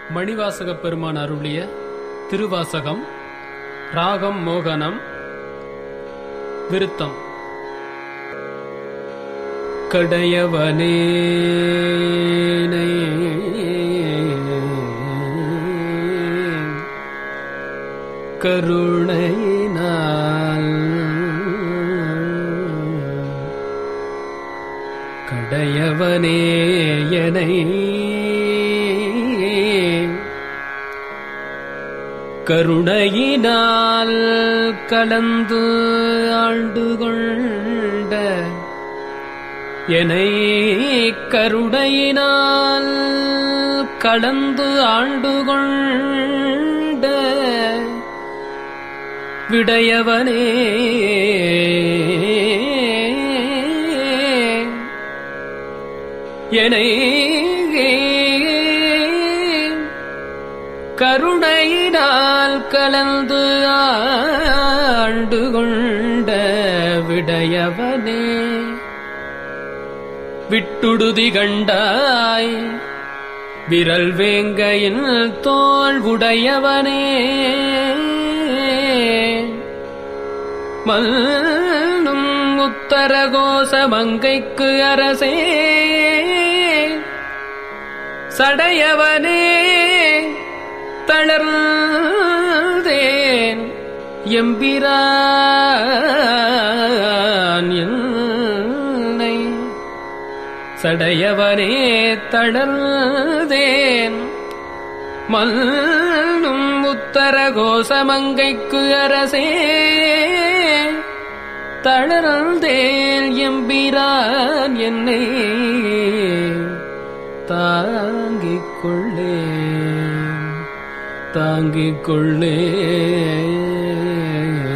மணிவாசகப் பெருமான் அருளிய திருவாசகம் ராகம் மோகனம் விருத்தம் கடையவனே கருணையினால் கடையவனே எனை கருணையினால் கலந்து ஆண்டு கொண்ட எனை கருணையினால் கலந்து ஆண்டு கொண்ட விடையவனே எனை கருணையினால் கலந்து ஆண்டு கொண்ட விடையவனே விட்டுடுதி கண்டாய் விரல் வேங்கையின் தோல் உடையவனே மல்லும் உத்தரகோச மங்கைக்கு அரசே சடையவனே தளர்ந்தேன் எம்பிரான் என்னை சடையவனே தளர்ந்தேன் மல்லும் உத்தர கோசமங்கைக்கு அரசே தளர்ந்தேன் எம்பிரான் என்னை தாங்கிக் கொள்ளே தாங்கிக் கொள்ளே